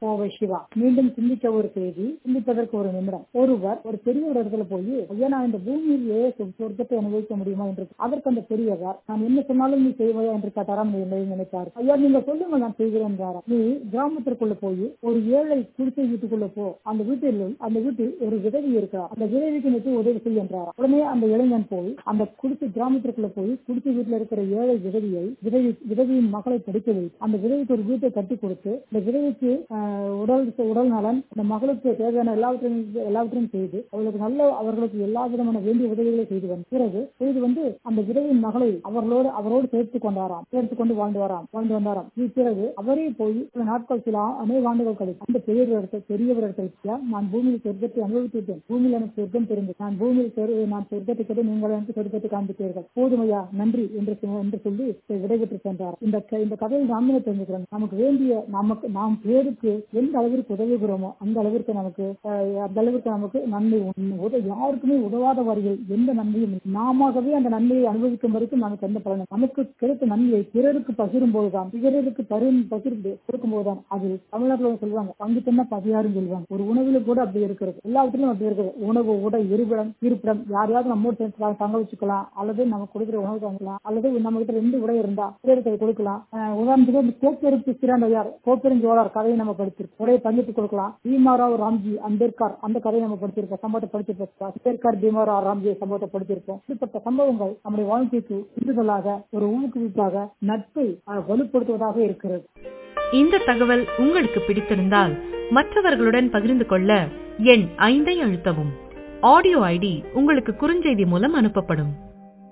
கோவை சிவா மீண்டும் சிந்திக்க ஒரு செய்தி சிந்திப்பதற்கு ஒரு நிமிடம் ஒருவர் ஒரு பெரிய ஒரு இடத்துல போய் ஐயா நான் இந்த பூமியிலேயே சொ- சொர்க்கத்தை அனுபவிக்க முடியுமா என்று அதற்கு அந்த பெரியவர் நான் என்ன சொன்னாலும் நீ செய்வாயா என்று கேட்டாராம் என்னை நினைத்தார் ஐயா நீங்க சொல்லுங்க நான் செய்கிறேன் என்றாராம். நீ கிராமத்திற்குள்ள போய் ஒரு ஏழை குடிசை வீட்டுக்குள்ள போ அந்த வீட்டில் அந்த வீட்டில் ஒரு விதவி இருக்கிறார் அந்த விதவிக்கு நீ போய் உதவி செய்ய என்றாராம் உடனே அந்த இளைஞன் போய் அந்த குடிசை கிராமத்திற்குள்ள போய் குடிசை வீட்டுல இருக்கிற ஏழை விதவியை விதவி விதவியின் மகளை படிக்க வைத்து அந்த விதவிக்கு ஒரு வீட்டை கட்டி கொடுத்து இந்த விதவிக்கு ஆஹ், உடல் உடல் நலன் அந்த மகளுக்கு தேவையான எல்லாவற்றையும் எல்லாவற்றையும் செய்து அவர்களுக்கு நல்ல அவர்களுக்கு எல்லா விதமான வேண்டிய உதவிகளை செய்து வந்து பிறகு செய்து வந்து அந்த விதவியின் மகளை அவர்களோடு அவரோடு சேர்த்து கொண்டாராம் சேர்த்து கொண்டு வாழ்ந்து வராம் வாழ்ந்து வந்தாராம் இது பிறகு அவரே போய் சில நாட்கள் சில ஆ- அநேக ஆண்டுகள் கழித்து அந்த பெரியவரிடத்தை பெரியவரிடத்தில் நான் பூமியில் சொர்க்கத்தை அனுபவித்து விட்டேன் பூமியில் எனக்கு சொர்க்கம் தெரிந்து நான் பூமியில் சொர்- நான் சொர்க்கத்தை கேட்டு நீங்கள் எனக்கு சொர்க்கத்தை காண்பித்தீர்கள் போதுமையா நன்றி என்று சொ- என்று சொல்லி விடைபெற்று சென்றார் இந்த க- இந்த கதையில் நாம் என்ன தெரிஞ்சுக்கிறோம் நமக்கு வேண்டிய நமக்கு நாம் பேருக்கு எந்த அளவிற்கு உதவுகிறோமோ அந்த அளவிற்கு நமக்கு அஹ், அந்த அளவிற்கு நமக்கு நன்மை உண்டு. உத- யாருக்குமே உதவாத வரையில் எந்த நன்மையும் இல்லை. நாமாகவே அந்த நன்மையை அனுபவிக்கும் வரைக்கும் நமக்கு எந்த பலனும் நமக்கு கிடைத்த நன்மையை பிறருக்கு பகிரும் போதுதான் பிறருக்கு பகிரும் பகிர்ந்து கொடுக்கும் போதுதான் அது தமிழ்நாட்டில் சொல்லுவாங்க பங்கு தின்ன பதியாரும் சொல்லுவாங்க ஒரு உணவுல கூட அப்படி இருக்கிறது எல்லாவற்றிலும் அப்படி இருக்குது உணவு உடை இருப்பிடம் இருப்பிடம் யாரையாவது நம்மோடு சேர்ந்து தங்க- தங்க வச்சுக்கலாம் அல்லது நமக்கு கொடுக்குற உணவு தங்கலாம் அல்லது நம்ம கிட்ட ரெண்டு உடை இருந்தா பிறருக்கு அதை கொடுக்கலாம் அஹ் உதாரணத்துக்கு இந்த கோப்பெருக்கு சிறந்தையார் கோப்பெருஞ்சோழர் கதையை நம்ம படிச்சிருக்கோம் உடையை பங்கிட்டு கொடுக்கலாம் பீமாராவ் ராம்ஜி அம்பேத்கர் அந்த கதையை நம்ம படிச்சிருக்கோம் சம்பவத்தை படிச்சிருக்கோம் அம்பேத்கர் பீமாராவ் ராம்ஜி சம்பவத்தை படிச்சிருக்கோம் இப்படிப்பட்ட சம்பவங்கள் நம்முடைய வாழ்க்கைக்கு உந்துதலாக ஒரு ஊக்குவிப்பாக நட்பை அஹ், வலுப்படுத்துவதாக இருக்கிறது இந்த தகவல் உங்களுக்கு பிடித்திருந்தால் மற்றவர்களுடன் பகிர்ந்து கொள்ள எண் ஐந்தை அழுத்தவும் ஆடியோ ஐடி உங்களுக்கு குறுஞ்செய்தி மூலம் அனுப்பப்படும்